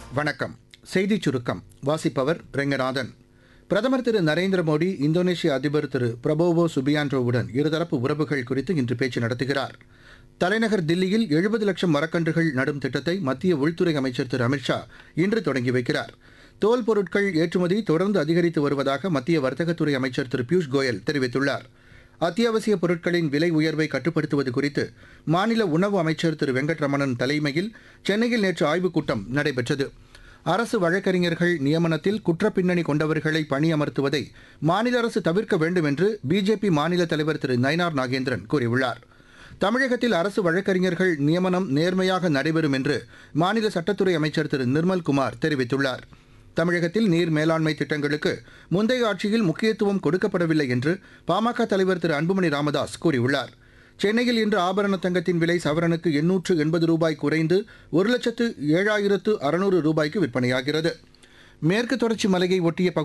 வணக்கம் செய்திச் சுருக்கம் வாசிப்பவர் ரெங்கநாதன் பிரதமர் திரு நரேந்திர மோடி இந்தோனேஷிய அதிபர் திரு பிரபோவோ சுபியான்டோவுடன் இருதரப்பு உறவுகள் குறித்து இன்று பேச்சு நடத்துகிறார் தலைநகர் தில்லியில் எழுபது லட்சம் மரக்கன்றுகள் நடும் திட்டத்தை மத்திய உள்துறை அமைச்சர் திரு அமித்ஷா இன்று தொடங்கி வைக்கிறார் தோல் பொருட்கள் ஏற்றுமதி தொடர்ந்து அதிகரித்து வருவதாக மத்திய வர்த்தகத்துறை அமைச்சர் திரு பியூஷ் கோயல் தெரிவித்துள்ளார் அத்தியாவசிய பொருட்களின் விலை உயர்வை கட்டுப்படுத்துவது குறித்து மாநில உணவு அமைச்சர் திரு வெங்கட்ரமணன் தலைமையில் சென்னையில் நேற்று ஆய்வுக் கூட்டம் நடைபெற்றது அரசு வழக்கறிஞர்கள் நியமனத்தில் குற்றப்பின்னணி கொண்டவர்களை பணியமர்த்துவதை மாநில அரசு தவிர்க்க வேண்டும் என்று பிஜேபி மாநில தலைவர் திரு நயினார் நாகேந்திரன் கூறியுள்ளார் தமிழகத்தில் அரசு வழக்கறிஞர்கள் நியமனம் நேர்மையாக நடைபெறும் என்று மாநில சட்டத்துறை அமைச்சர் திரு நிர்மல்குமார் தெரிவித்துள்ளார் தமிழகத்தில் நீர் மேலாண்மை திட்டங்களுக்கு முந்தைய ஆட்சியில் முக்கியத்துவம் கொடுக்கப்படவில்லை என்று பாமக தலைவர் திரு அன்புமணி ராமதாஸ் கூறியுள்ளார் சென்னையில் இன்று ஆபரண தங்கத்தின் விலை சவரனுக்கு எண்ணூற்று எண்பது ரூபாய் குறைந்து ஒரு லட்சத்து ஏழாயிரத்து அறுநூறு ரூபாய்க்கு விற்பனையாகிறது மேற்கு தொடர்ச்சி மலையை ஒட்டிய பகு-